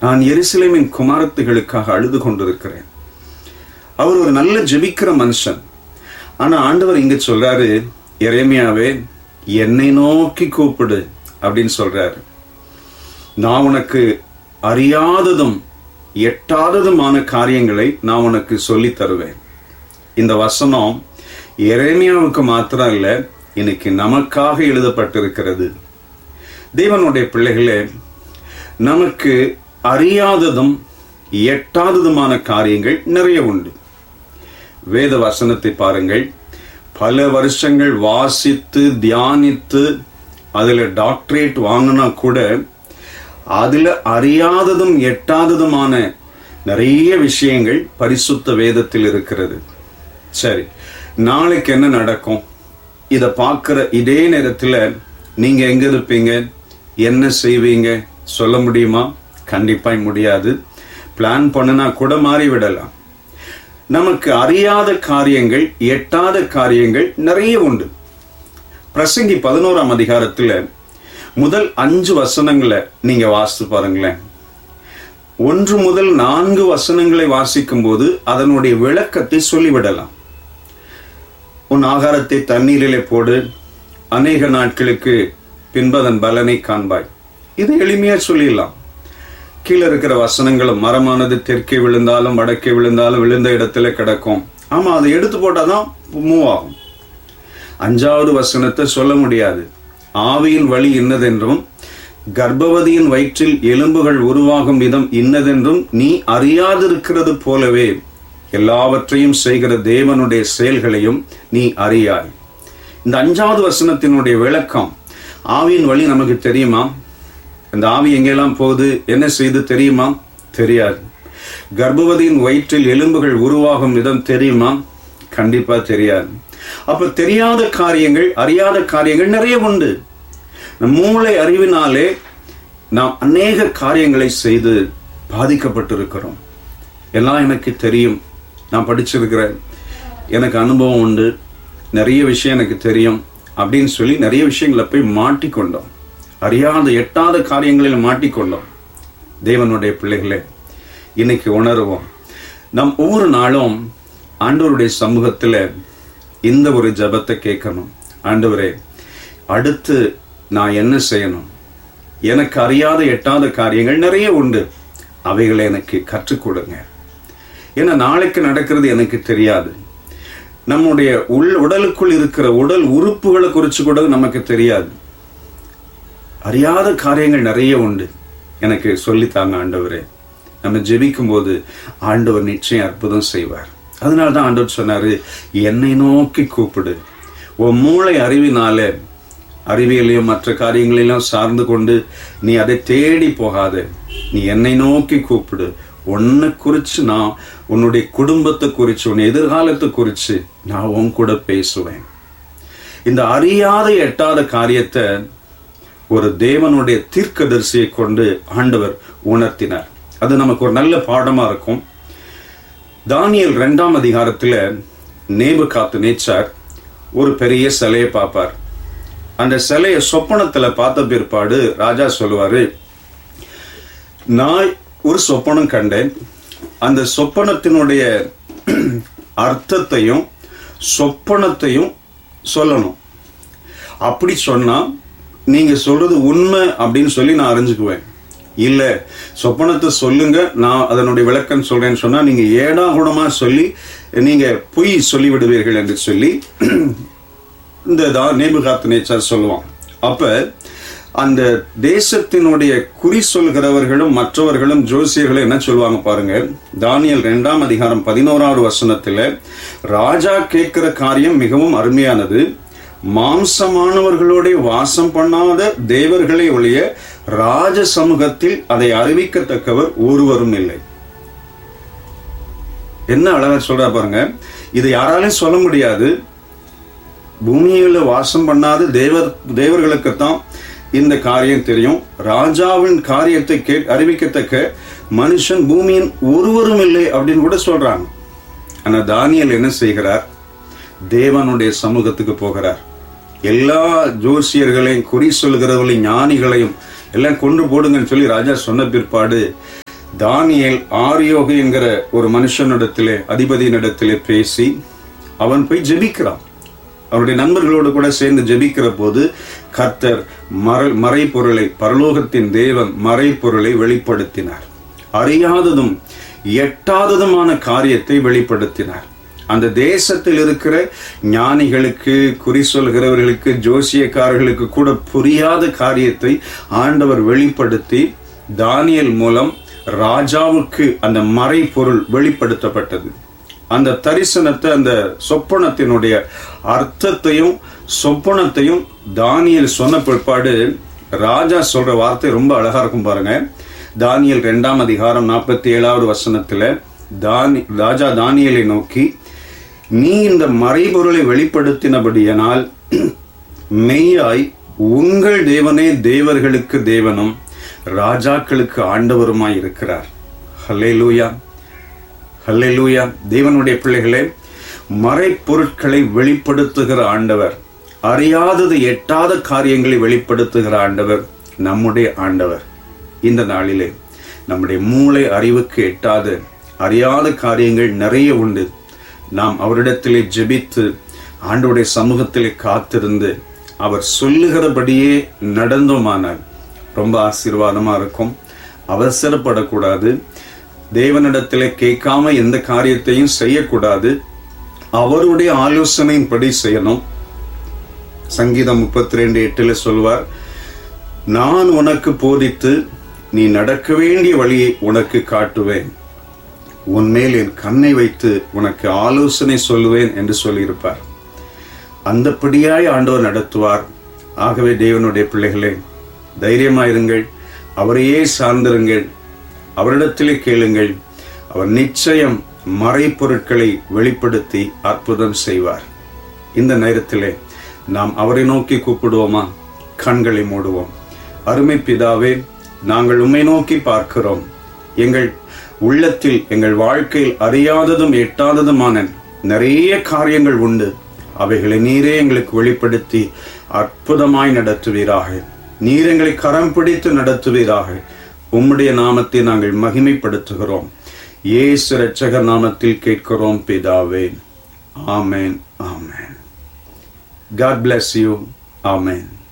நான் எருசலேமின் குமாரத்துகளுக்காக அழுது கொண்டிருக்கிறேன் அவர் ஒரு நல்ல ஜெபிக்கிற மனுஷன் ஆனா ஆண்டவர் இங்க சொல்றாரு எரேமியாவே என்னை நோக்கி கூப்பிடு அப்படின்னு சொல்றாரு நான் உனக்கு அறியாததும் எட்டாததுமான காரியங்களை நான் உனக்கு சொல்லி தருவேன் இந்த வசனம் எரேமியாவுக்கு மாத்திரம் இல்ல இன்னைக்கு நமக்காக எழுதப்பட்டிருக்கிறது தேவனுடைய பிள்ளைகளே நமக்கு அறியாததும் எட்டாததுமான காரியங்கள் நிறைய உண்டு வேத வசனத்தை பாருங்கள் பல வருஷங்கள் வாசித்து தியானித்து அதுல டாக்டரேட் வாங்கினா கூட அதுல அறியாததும் எட்டாததுமான நிறைய விஷயங்கள் பரிசுத்த வேதத்தில் இருக்கிறது சரி நாளைக்கு என்ன நடக்கும் இத பார்க்கிற இதே நேரத்துல நீங்க எங்க இருப்பீங்க என்ன செய்வீங்க சொல்ல முடியுமா கண்டிப்பாய் முடியாது பிளான் பண்ணுனா கூட மாறி விடலாம் நமக்கு அறியாத காரியங்கள் எட்டாத காரியங்கள் நிறைய உண்டு பிரசங்கி பதினோராம் அதிகாரத்துல முதல் அஞ்சு வசனங்களை நீங்க வாசித்து பாருங்களேன் ஒன்று முதல் நான்கு வசனங்களை வாசிக்கும் போது அதனுடைய விளக்கத்தை சொல்லிவிடலாம் உன் ஆகாரத்தை தண்ணீரிலே போடு அநேக நாட்களுக்கு பின்பதன் பலனை காண்பாய் இது எளிமையா சொல்லிடலாம் கீழே இருக்கிற வசனங்களும் மரமானது தெற்கே விழுந்தாலும் வடக்கே விழுந்தாலும் விழுந்த இடத்துல கிடக்கும் ஆமா அதை எடுத்து போட்டாதான் மூவ் ஆகும் அஞ்சாவது வசனத்தை சொல்ல முடியாது ஆவியின் வழி இன்னதென்றும் கர்ப்பவதியின் வயிற்றில் எலும்புகள் உருவாகும் விதம் இன்னதென்றும் நீ அறியாதிருக்கிறது போலவே எல்லாவற்றையும் செய்கிற தேவனுடைய செயல்களையும் நீ அறியாய் இந்த அஞ்சாவது வசனத்தினுடைய விளக்கம் ஆவியின் வழி நமக்கு தெரியுமா இந்த ஆவி எங்கெல்லாம் போகுது என்ன செய்து தெரியுமா தெரியாது கர்ப்பவதியின் வயிற்றில் எலும்புகள் உருவாகும் விதம் தெரியுமா கண்டிப்பா தெரியாது அப்ப தெரியாத காரியங்கள் அறியாத காரியங்கள் நிறைய உண்டு நம் மூளை அறிவினாலே நாம் அநேக காரியங்களை செய்து பாதிக்கப்பட்டிருக்கிறோம் எல்லாம் எனக்கு தெரியும் நான் படிச்சிருக்கிறேன் எனக்கு அனுபவம் உண்டு நிறைய விஷயம் எனக்கு தெரியும் அப்படின்னு சொல்லி நிறைய விஷயங்களை போய் மாட்டிக்கொண்டோம் அறியாத எட்டாத காரியங்களில் மாட்டிக்கொண்டோம் தேவனுடைய பிள்ளைகளே இன்னைக்கு உணருவோம் நம் ஒவ்வொரு நாளும் ஆண்டவருடைய சமூகத்தில் இந்த ஒரு ஜபத்தை கேட்கணும் ஆண்டவரே அடுத்து நான் என்ன செய்யணும் எனக்கு அறியாத எட்டாத காரியங்கள் நிறைய உண்டு அவைகளை எனக்கு கற்றுக் கொடுங்க ஏன்னா நாளைக்கு நடக்கிறது எனக்கு தெரியாது நம்முடைய உள் உடலுக்குள் இருக்கிற உடல் உறுப்புகளை குறித்து கூட நமக்கு தெரியாது அறியாத காரியங்கள் நிறைய உண்டு எனக்கு சொல்லித்தாங்க ஆண்டவரே நம்ம ஜெபிக்கும் போது ஆண்டவர் நிச்சயம் அற்புதம் செய்வார் அதனால தான் ஆண்டவர் சொன்னாரு என்னை நோக்கி கூப்பிடு உன் மூளை அறிவினால அறிவியலையும் மற்ற காரியங்களையும் சார்ந்து கொண்டு நீ அதை தேடி போகாத நீ என்னை நோக்கி கூப்பிடு உன்னை குறித்து நான் உன்னுடைய குடும்பத்தை குறித்து உன் எதிர்காலத்தை குறித்து நான் உன் கூட பேசுவேன் இந்த அறியாத எட்டாத காரியத்தை ஒரு தேவனுடைய தீர்க்கதரிசியை கொண்டு ஆண்டவர் உணர்த்தினார் அது நமக்கு ஒரு நல்ல பாடமா இருக்கும் தானியல் ரெண்டாம் அதிகாரத்துல நேபு காத்து நேச்சார் ஒரு பெரிய சிலையை பார்ப்பார் அந்த சிலையை சொப்பனத்துல பார்த்த பிற்பாடு ராஜா சொல்லுவாரு நான் ஒரு சொப்பனம் கண்டேன் அந்த சொப்பனத்தினுடைய அர்த்தத்தையும் சொப்பனத்தையும் சொல்லணும் அப்படி சொன்னா நீங்க சொல்றது உண்மை அப்படின்னு சொல்லி நான் அறிஞ்சுக்குவேன் இல்ல சொப்பனத்தை சொல்லுங்க நான் அதனுடைய விளக்கம் சொல்றேன்னு சொன்னா நீங்க ஏடா கூடமா சொல்லி நீங்க பொய் சொல்லி விடுவீர்கள் என்று சொல்லி இந்த தான் நேபுகாத்து நேச்சார் சொல்லுவான் அப்ப அந்த தேசத்தினுடைய குறி சொல்கிறவர்களும் மற்றவர்களும் ஜோசியர்களும் என்ன சொல்லுவாங்க பாருங்க தானியல் ரெண்டாம் அதிகாரம் பதினோராவது வசனத்துல ராஜா கேட்கிற காரியம் மிகவும் அருமையானது மாம்சமானவர்களோட வாசம் பண்ணாத தேவர்களை ஒழிய ராஜ சமூகத்தில் அதை அறிவிக்கத்தக்கவர் ஒருவரும் இல்லை என்ன அழகா சொல்றா பாருங்க இது யாராலையும் சொல்ல முடியாது பூமியில வாசம் பண்ணாத தேவர் தேவர்களுக்குத்தான் இந்த காரியம் தெரியும் ராஜாவின் காரியத்தை கே அறிவிக்கத்தக்க மனுஷன் பூமியின் ஒருவரும் இல்லை அப்படின்னு கூட சொல்றாங்க ஆனா தானியல் என்ன செய்கிறார் தேவனுடைய சமூகத்துக்கு போகிறார் எல்லா ஜோசியர்களையும் குறி சொல்கிறவர்களையும் ஞானிகளையும் எல்லாம் கொண்டு போடுங்கன்னு சொல்லி ராஜா சொன்ன பிற்பாடு தானியேல் ஆரியோகு என்கிற ஒரு மனுஷனிடத்திலே அதிபதியினிடத்திலே பேசி அவன் போய் ஜெபிக்கிறான் அவருடைய நண்பர்களோடு கூட சேர்ந்து ஜெபிக்கிற போது கர்த்தர் மற மறைப்பொருளை பரலோகத்தின் தேவன் மறைப்பொருளை வெளிப்படுத்தினார் அறியாததும் எட்டாததுமான காரியத்தை வெளிப்படுத்தினார் அந்த தேசத்தில் இருக்கிற ஞானிகளுக்கு குறி சொல்கிறவர்களுக்கு ஜோசியக்காரர்களுக்கு கூட புரியாத காரியத்தை ஆண்டவர் வெளிப்படுத்தி தானியல் மூலம் ராஜாவுக்கு அந்த மறைப்பொருள் வெளிப்படுத்தப்பட்டது அந்த தரிசனத்தை அந்த சொப்பனத்தினுடைய அர்த்தத்தையும் சொப்பனத்தையும் தானியல் சொன்ன பிற்பாடு ராஜா சொல்ற வார்த்தை ரொம்ப அழகா இருக்கும் பாருங்க தானியல் ரெண்டாம் அதிகாரம் நாற்பத்தி ஏழாவது வசனத்துல தானி ராஜா தானியலை நோக்கி நீ இந்த மறைபொருளை வெளிப்படுத்தினபடியானால் மெய்யாய் உங்கள் தேவனே தேவர்களுக்கு தேவனும் ராஜாக்களுக்கு ஆண்டவருமாய் இருக்கிறார் ஹல்லேலூயா ஹல்லேலூயா தேவனுடைய பிள்ளைகளே மறைப்பொருட்களை வெளிப்படுத்துகிற ஆண்டவர் அறியாதது எட்டாத காரியங்களை வெளிப்படுத்துகிற ஆண்டவர் நம்முடைய ஆண்டவர் இந்த நாளிலே நம்முடைய மூளை அறிவுக்கு எட்டாத அறியாத காரியங்கள் நிறைய உண்டு நாம் அவரிடத்திலே ஜெபித்து ஆண்டவருடைய சமூகத்திலே காத்திருந்து அவர் சொல்லுகிறபடியே நடந்தோமானால் ரொம்ப ஆசீர்வாதமா இருக்கும் அவசரப்படக்கூடாது தேவனிடத்திலே கேட்காம எந்த காரியத்தையும் செய்யக்கூடாது அவருடைய ஆலோசனையின்படி செய்யணும் சங்கீதம் முப்பத்தி ரெண்டு எட்டுல சொல்வார் நான் உனக்கு போதித்து நீ நடக்க வேண்டிய வழியை உனக்கு காட்டுவேன் உன்மேல் என் கண்ணை வைத்து உனக்கு ஆலோசனை சொல்லுவேன் என்று சொல்லியிருப்பார் அந்தப்படியாய் ஆண்டவர் நடத்துவார் ஆகவே தேவனுடைய பிள்ளைகளே தைரியமாயிருங்கள் அவரையே சார்ந்திருங்கள் அவரிடத்திலே கேளுங்கள் அவர் நிச்சயம் மறைப்பொருட்களை வெளிப்படுத்தி அற்புதம் செய்வார் இந்த நேரத்திலே நாம் அவரை நோக்கி கூப்பிடுவோமா கண்களை மூடுவோம் அருமை பிதாவே நாங்கள் உம்மை நோக்கி பார்க்கிறோம் எங்கள் உள்ளத்தில் எங்கள் வாழ்க்கையில் அறியாததும் எட்டாததுமான நிறைய காரியங்கள் உண்டு அவைகளை நீரே எங்களுக்கு வெளிப்படுத்தி அற்புதமாய் நடத்துவீராக நீர் எங்களை கரம் பிடித்து நடத்துவீராக உம்முடைய நாமத்தை நாங்கள் மகிமைப்படுத்துகிறோம் இயேசு இரட்சகர் நாமத்தில் கேட்கிறோம் பிதாவே ஆமென் ஆமென் God bless you. Amen.